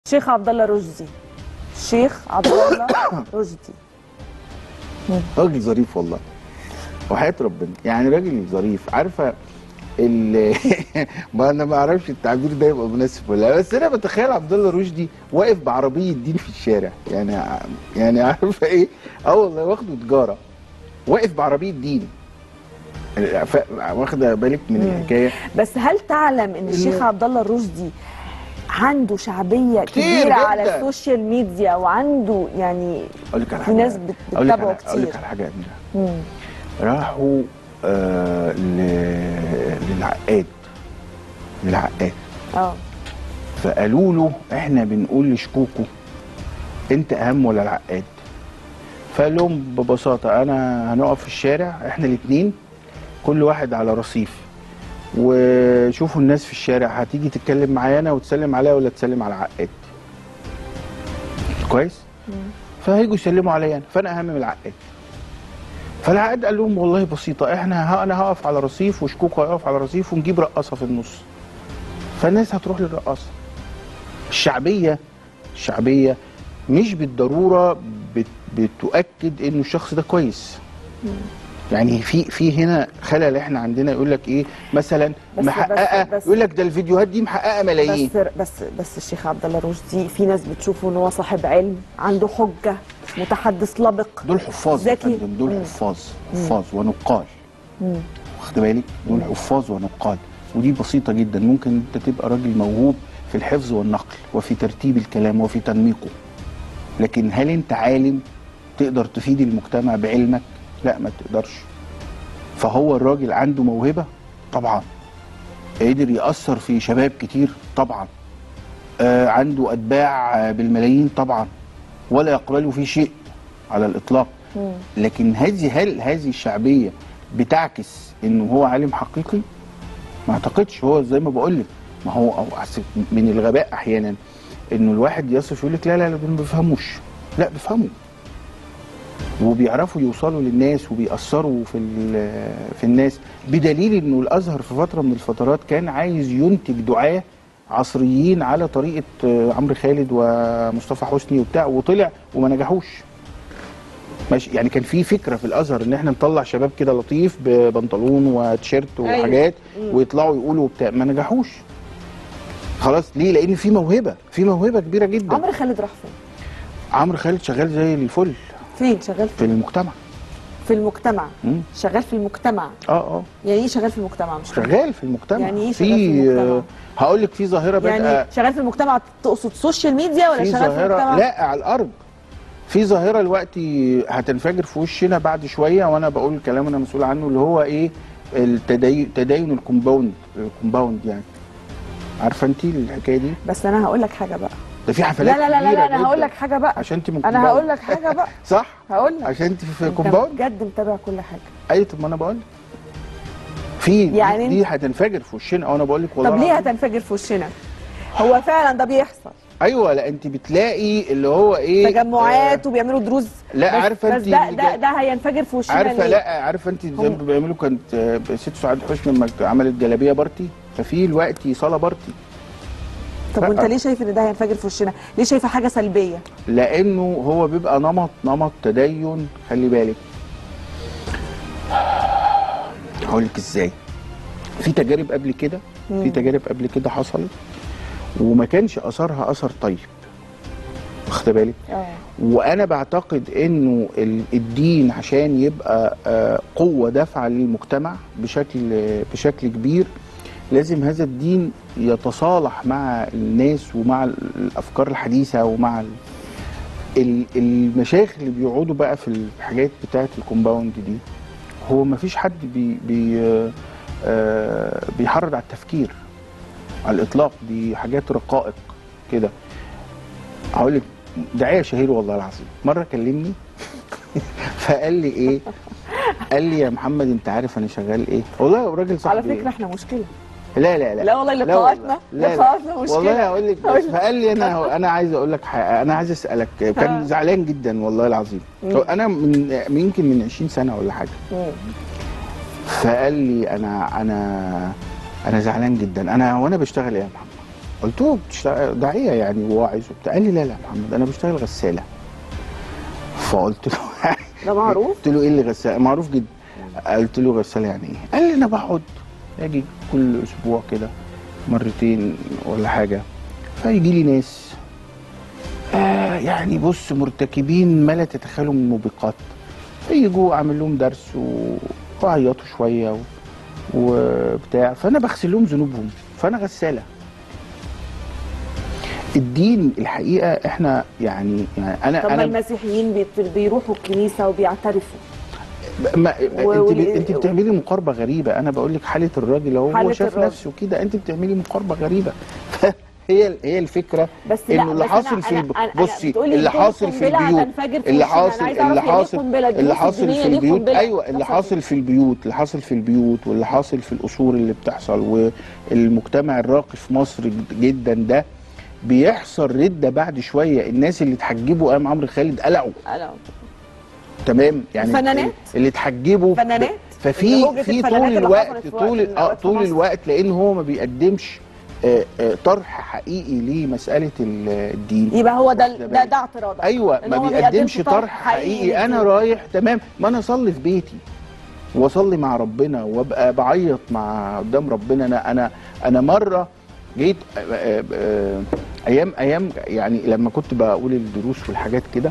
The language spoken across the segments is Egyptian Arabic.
الشيخ عبد الله رشدي الشيخ عبد الله رشدي راجل ظريف والله وحياة ربنا يعني راجل ظريف عارفه ال ما انا ما اعرفش التعبير ده يبقى مناسب ولا لا، بس انا بتخيل عبد الله رشدي واقف بعربيه دين في الشارع يعني ع- يعني عارفه ايه اه والله واخده تجاره واقف بعربيه دين ف- واخده بالك من الحكايه بس هل تعلم ان الشيخ عبد الله الرشدي عنده شعبيه كتير كبيره على جداً. السوشيال ميديا وعنده يعني اقول لك على في حاجه ناس بت- أقول لك بتتابعه على- اقول لك كتير. على حاجه يا اميره مم. راحوا آه ل- للعقاد للعقاد اه فقالوا له احنا بنقول لشكوكو انت اهم ولا العقاد فقال لهم ببساطه انا هنقف في الشارع احنا الاثنين كل واحد على رصيف وشوفوا الناس في الشارع هتيجي تتكلم معايا انا وتسلم عليا ولا تسلم على العقاد كويس فهيجوا يسلموا عليا انا فانا اهم من العقاد فالعقاد قال لهم والله بسيطه احنا ه- انا هقف على رصيف وشكوكو هيقف على رصيف ونجيب رقاصه في النص فالناس هتروح للرقاصه الشعبيه الشعبيه مش بالضروره بت بتؤكد انه الشخص ده كويس يعني في في هنا خلل احنا عندنا يقول لك ايه مثلا بس- محققه بس- بس- يقول لك ده الفيديوهات دي محققه ملايين بس بس بس الشيخ عبد الله رشدي في ناس بتشوفه ان هو صاحب علم عنده حجه متحدث لبق دول حفاظ يا ذكي. فندم دول مم. حفاظ حفاظ ونقال مم. واخد بالك دول حفاظ ونقال ودي بسيطه جدا ممكن انت تبقى راجل موهوب في الحفظ والنقل وفي ترتيب الكلام وفي تنميقه لكن هل انت عالم تقدر تفيد المجتمع بعلمك لا ما تقدرش فهو الراجل عنده موهبه طبعا قدر ياثر في شباب كتير طبعا آه عنده اتباع آه، بالملايين طبعا ولا يقبله في شيء على الاطلاق مم. لكن هذه هل هذه الشعبيه بتعكس انه هو عالم حقيقي؟ ما اعتقدش هو زي ما بقول لك ما هو أو أحس- من الغباء احيانا انه الواحد يصف يقول لك لا لا لا دول ما بيفهموش لا بيفهموا وبيعرفوا يوصلوا للناس وبيأثروا في ال- في الناس بدليل انه الازهر في فتره من الفترات كان عايز ينتج دعاه عصريين على طريقه آه، عمرو خالد ومصطفى حسني وبتاع وطلع وما نجحوش ماشي يعني كان في فكره في الازهر ان احنا نطلع شباب كده لطيف ببنطلون وتيشيرت أيوة. وحاجات ويطلعوا يقولوا بتاع ما نجحوش خلاص ليه لان في موهبه في موهبه كبيره جدا عمرو خالد راح فين؟ عمرو خالد شغال زي الفل فين شغال في فين؟ المجتمع في المجتمع مم. شغال في المجتمع اه اه يعني ايه شغال في المجتمع مش فاهمة. شغال في المجتمع يعني إيه في شغال في المجتمع؟ آه، هقول لك في ظاهره بادئه يعني شغال في المجتمع تقصد سوشيال ميديا ولا في شغال في ظاهره المجتمع؟ لا على الارض في ظاهره دلوقتي هتنفجر في وشنا بعد شويه وانا بقول الكلام انا مسؤول عنه اللي هو ايه التدين تدين الكومباوند الكومباوند يعني عارفه انت الحكايه دي بس انا هقول لك حاجه بقى ده في لا حفلات لا لا لا, كبيرة لا انا جداً. هقول لك حاجه بقى عشان انت من انا كومباوند. هقول لك حاجه بقى صح هقول لك عشان انت في انت كومباوند بجد متابع كل حاجه ايوه طب ما انا بقول لك. في يعني يعني دي هتنفجر في وشنا او انا بقول لك والله طب ليه العظيم. هتنفجر في وشنا؟ هو فعلا ده بيحصل ايوه لا انت بتلاقي اللي هو ايه تجمعات وبيعملوا دروس لا، بس عارفة بس انت ده اللي ده, جاي- ده هينفجر في وشنا عارفه ليه؟ لا عارفه انت زي ما هم- بيعملوا كانت آه، ست سعاد حسني لما عملت جلابيه بارتي ففي دلوقتي صاله بارتي طب لا. وانت ليه شايف ان ده هينفجر في وشنا؟ ليه شايفه حاجه سلبيه؟ لانه هو بيبقى نمط نمط تدين خلي بالك هقول لك ازاي في تجارب قبل كده في تجارب قبل كده حصلت وما كانش اثرها اثر طيب واخد بالك اه وانا بعتقد انه ال- الدين عشان يبقى آه، قوه دافعه للمجتمع بشكل بشكل كبير لازم هذا الدين يتصالح مع الناس ومع ال- الافكار الحديثه ومع ال- ال- المشايخ اللي بيقعدوا بقى في الحاجات بتاعه الكومباوند دي هو ما فيش حد بي بي آه، بيحرض على التفكير على الاطلاق دي حاجات رقائق كده هقول لك داعيه شهير والله العظيم مره كلمني فقال لي ايه قال لي يا محمد انت عارف انا شغال ايه والله راجل صاحبي على فكره احنا مشكله لا لا لا لا والله لا لقاءاتنا لا لا. لقاءاتنا مشكله والله هقول لك بس هقول لك. فقال لي انا انا عايز اقول لك حاجه انا عايز اسالك كان ها. زعلان جدا والله العظيم مم. انا من يمكن من 20 سنه ولا حاجه مم. فقال لي انا انا انا زعلان جدا انا وانا بشتغل ايه يا محمد قلت له بتشتغل داعيه يعني واعظ وبتاع قال لي لا لا يا محمد انا بشتغل غساله فقلت له ده معروف قلت له ايه اللي غساله معروف جدا قلت له غساله يعني ايه قال لي انا بقعد اجي كل اسبوع كده مرتين ولا حاجه فيجي لي ناس آه يعني بص مرتكبين ما لا تتخيلوا من الموبقات فيجوا اعمل لهم درس و- وعيطوا شويه و... وبتاع فانا بغسل لهم ذنوبهم فانا غساله الدين الحقيقه احنا يعني, يعني انا طب ما انا المسيحيين بيت- بيروحوا الكنيسه وبيعترفوا ما و- انت ب... وال- انت بتعملي مقاربه غريبه انا بقول لك حاله الراجل اهو هو حالة شاف الراجل. نفسه كده انت بتعملي مقاربه غريبه هي هي الفكره بس لا انه اللي بس حاصل أنا- في أنا- الب... أنا- بصي بتقولي اللي الدنيا حاصل في قنبلة البيوت هتنفجر في اللي وشنا. أنا حاصل عايزة أعرف اللي يعني إيه حاصل قنبلة؟ اللي دروس حاصل الدنيا في ليه البيوت قنبلة؟ ايوه اللي حصل حاصل في البيوت اللي حاصل في البيوت واللي حاصل في القصور اللي بتحصل والمجتمع الراقي في مصر جد- جدا ده بيحصل رده بعد شويه الناس اللي اتحجبوا ايام عمرو خالد قلعوا أنا تمام يعني فنانات؟ اللي اتحجبوا فنانات؟ ففي اللي هوجة في الفنانات طول اللي الوقت حصلت في طول وقت من اه الأوقات في طول مصر. الوقت لان هو ما بيقدمش آه، آه، طرح حقيقي لمساله ال- الدين يبقى هو ده واخدة ده بالك؟ ده اعتراضك ايوه إن ما هو بيقدمش طرح حقيقي انا للدين. رايح تمام ما انا اصلي في بيتي واصلي مع ربنا وابقى بعيط مع قدام ربنا انا انا انا مره جيت آه، آه، آه، ايام ايام يعني لما كنت بقول الدروس والحاجات كده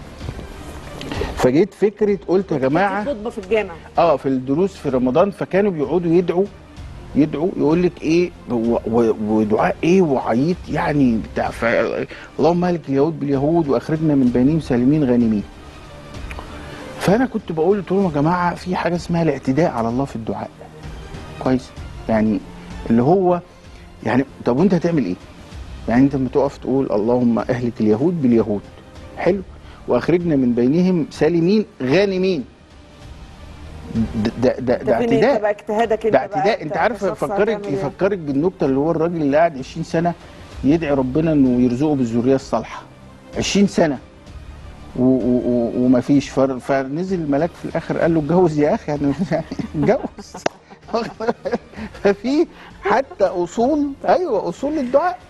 فجيت فكره قلت يا جماعه في خطبه في الجامع اه في الدروس في رمضان فكانوا بيقعدوا يدعوا يدعوا يقول لك ايه و- و- ودعاء ايه وعيط يعني بتاع ف... اللهم مالك اليهود باليهود واخرجنا من بينهم سالمين غانمين فانا كنت بقول قلت لهم يا جماعه في حاجه اسمها الاعتداء على الله في الدعاء كويس يعني اللي هو يعني طب وانت هتعمل ايه يعني انت لما تقف تقول اللهم اهلك اليهود باليهود حلو واخرجنا من بينهم سالمين غانمين ده ده ده, ده ده فين انت اعتداء بقى اجتهادك انت ده بقى اعتداء انت عارف كشخص يفكرك هتعمل إيه؟ يفكرك بالنكته اللي هو الراجل اللي قاعد 20 سنه يدعي ربنا انه يرزقه بالذريه الصالحه 20 سنه و- و- و- ومفيش فر- فنزل الملاك في الاخر قال له اتجوز يا اخي يعني اتجوز ففي حتى اصول ايوه اصول الدعاء